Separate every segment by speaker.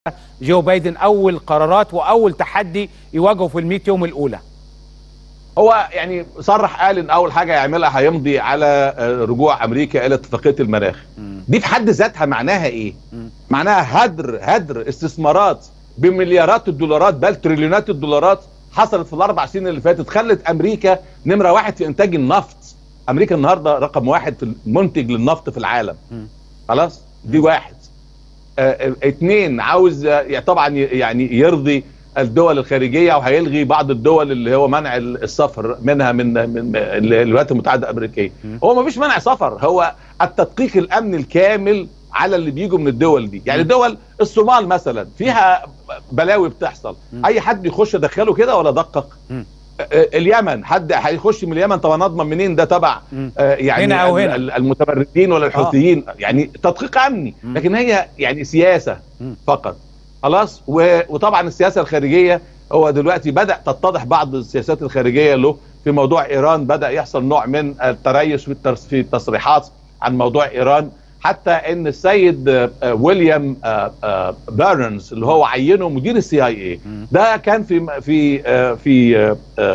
Speaker 1: جو بايدن اول قرارات واول تحدي يواجهه في ال يوم الاولى
Speaker 2: هو يعني صرح قال ان اول حاجه يعملها هيمضي على رجوع امريكا الى اتفاقيه المناخ دي في حد ذاتها معناها ايه معناها هدر هدر استثمارات بمليارات الدولارات بل تريليونات الدولارات حصلت في الاربع سنين اللي فاتت خلت امريكا نمره واحد في انتاج النفط امريكا النهارده رقم واحد في المنتج للنفط في العالم خلاص دي واحد اه اتنين عاوز طبعا يعني يرضي الدول الخارجيه وهيلغي بعض الدول اللي هو منع السفر منها من من الولايات المتحده الامريكيه هو ما فيش منع سفر هو التدقيق الامني الكامل على اللي بيجوا من الدول دي يعني دول الصومال مثلا فيها بلاوي بتحصل اي حد يخش يدخله كده ولا دقق اليمن حد هيخش من اليمن طب نضمن منين ده تبع يعني
Speaker 1: هنا أو هنا.
Speaker 2: المتمردين ولا الحوثيين آه. يعني تدقيق امني لكن هي يعني سياسه فقط خلاص وطبعا السياسه الخارجيه هو دلوقتي بدا تتضح بعض السياسات الخارجيه له في موضوع ايران بدا يحصل نوع من التريث في التصريحات عن موضوع ايران حتى ان السيد ويليام بيرنز اللي هو عينه مدير السي اي اي ده كان في في في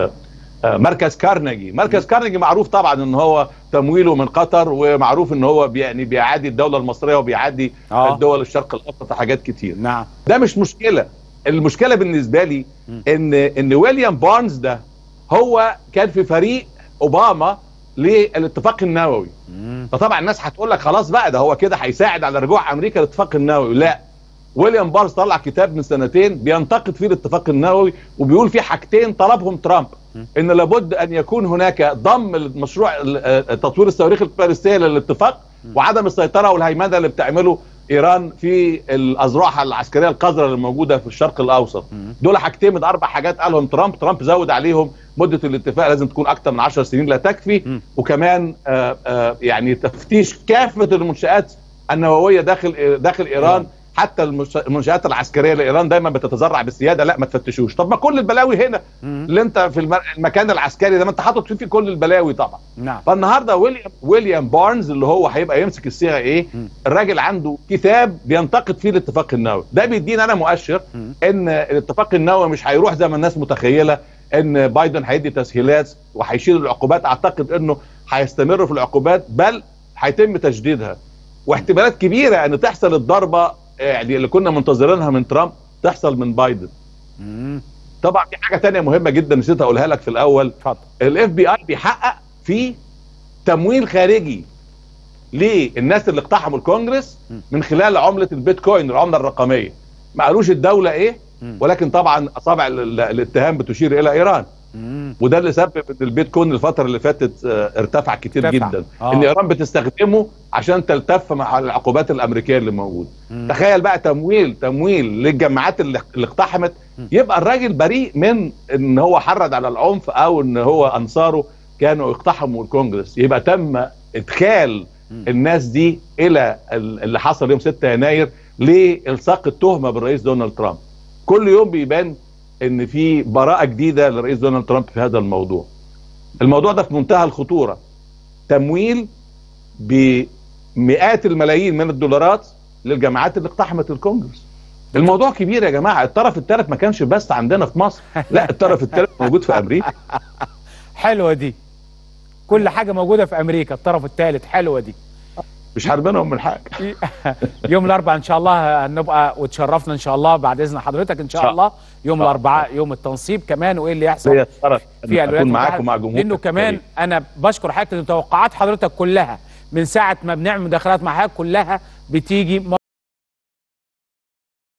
Speaker 2: مركز كارنيجي مركز كارنيجي معروف طبعا ان هو تمويله من قطر ومعروف ان هو يعني بيعادي الدوله المصريه وبيعادي آه. الدول الشرق الاوسط حاجات كتير
Speaker 1: نعم
Speaker 2: ده مش مشكله المشكله بالنسبه لي ان ان ويليام بارنز ده هو كان في فريق اوباما للاتفاق النووي فطبعا الناس هتقول لك خلاص بقى ده هو كده هيساعد على رجوع امريكا للاتفاق النووي لا ويليام بارز طلع كتاب من سنتين بينتقد فيه الاتفاق النووي وبيقول فيه حاجتين طلبهم ترامب ان لابد ان يكون هناك ضم المشروع تطوير الصواريخ البالستيه للاتفاق وعدم السيطره والهيمنه اللي بتعمله ايران في الاذرع العسكريه القذره اللي موجوده في الشرق الاوسط دول حاجتين من اربع حاجات قالهم ترامب ترامب زود عليهم مده الاتفاق لازم تكون اكثر من 10 سنين لا تكفي وكمان آآ آآ يعني تفتيش كافه المنشات النوويه داخل داخل ايران حتى المنشات العسكريه لايران دايما بتتذرع بالسياده لا ما تفتشوش طب ما كل البلاوي هنا اللي انت في المكان العسكري ده ما انت حاطط فيه كل البلاوي طبعا
Speaker 1: نعم
Speaker 2: فالنهارده ويليام ويليام بارنز اللي هو هيبقى يمسك السي ايه الراجل عنده كتاب بينتقد فيه الاتفاق النووي ده بيدينا انا مؤشر ان الاتفاق النووي مش هيروح زي ما الناس متخيله ان بايدن هيدي تسهيلات وهيشيل العقوبات اعتقد انه هيستمر في العقوبات بل هيتم تجديدها واحتمالات كبيره ان تحصل الضربه يعني اللي كنا منتظرينها من ترامب تحصل من بايدن طبعا في حاجه تانية مهمه جدا نسيت اقولها لك في الاول الاف بي اي بيحقق في تمويل خارجي للناس اللي اقتحموا الكونجرس من خلال عمله البيتكوين العمله الرقميه ما قالوش الدوله ايه ولكن طبعا اصابع الاتهام بتشير الى ايران وده اللي سبب ان البيتكوين الفتره اللي فاتت ارتفع كتير ارتفع. جدا آه. ان ايران بتستخدمه عشان تلتف مع العقوبات الامريكيه اللي موجوده تخيل بقى تمويل تمويل للجماعات اللي, اللي اقتحمت يبقى الراجل بريء من ان هو حرض على العنف او ان هو انصاره كانوا يقتحموا الكونجرس يبقى تم ادخال الناس دي الى اللي حصل يوم 6 يناير لالصاق التهمه بالرئيس دونالد ترامب كل يوم بيبان ان في براءه جديده للرئيس دونالد ترامب في هذا الموضوع الموضوع ده في منتهى الخطوره تمويل بمئات الملايين من الدولارات للجماعات اللي اقتحمت الكونجرس الموضوع كبير يا جماعه الطرف الثالث ما كانش بس عندنا في مصر لا الطرف الثالث موجود في امريكا
Speaker 1: حلوه دي كل حاجه موجوده في امريكا الطرف الثالث حلوه دي
Speaker 2: مش حاربينهم من حاجه
Speaker 1: يوم الاربعاء ان شاء الله هنبقى وتشرفنا ان شاء الله بعد اذن حضرتك ان شاء الله يوم الاربعاء يوم التنصيب كمان وايه اللي يحصل
Speaker 2: في الولايات معاكم مع جمهورك
Speaker 1: لانه كمان انا بشكر حضرتك توقعات حضرتك كلها من ساعه ما بنعمل مداخلات مع حضرتك كلها بتيجي